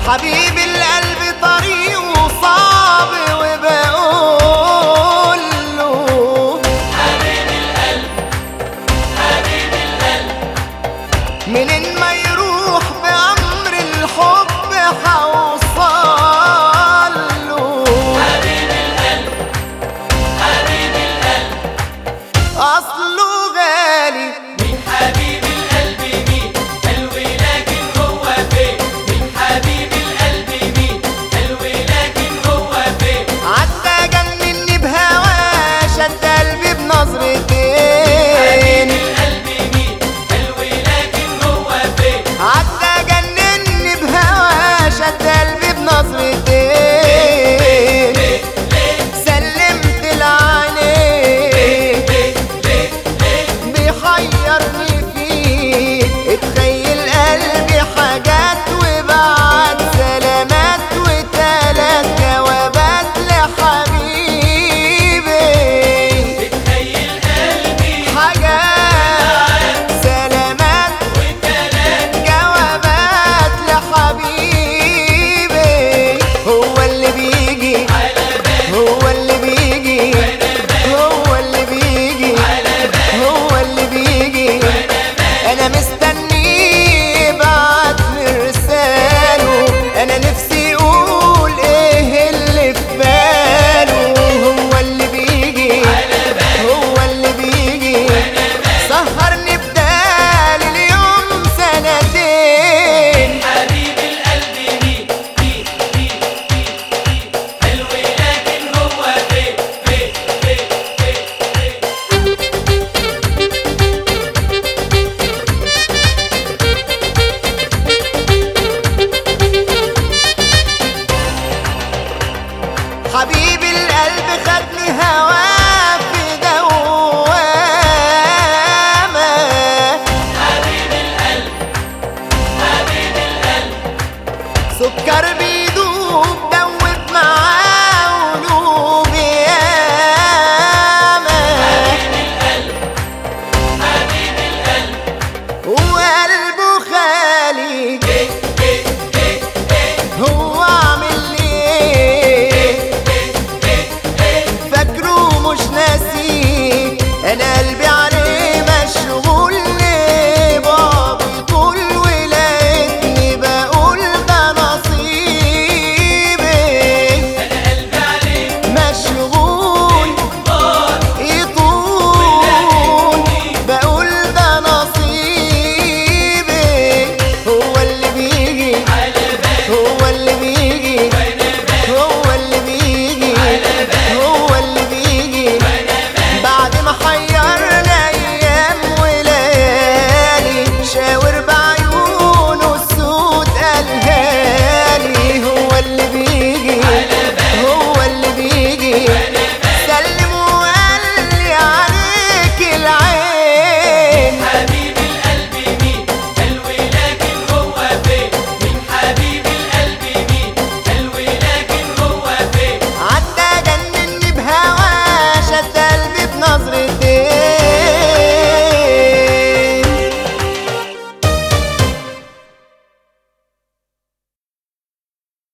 حبيب القلب طريقه صعب وبقول له حبيب القلب حبيب القلب منين ما يروح بأمر الحب حوصل له حبيب القلب حبيب القلب أصله غالي من حبيب القلب مين حلو لكن هو فين من حبيب القلب مين حلو لكن هو فين عدى جنني بهواه شد قلبي حبيب بنظرتين القلب مين حلو لكن هو فين عدى جنني بهواه شد قلبي بنظرتين ليه ليه سلمت العينين ليه ليه ليه بيحيرني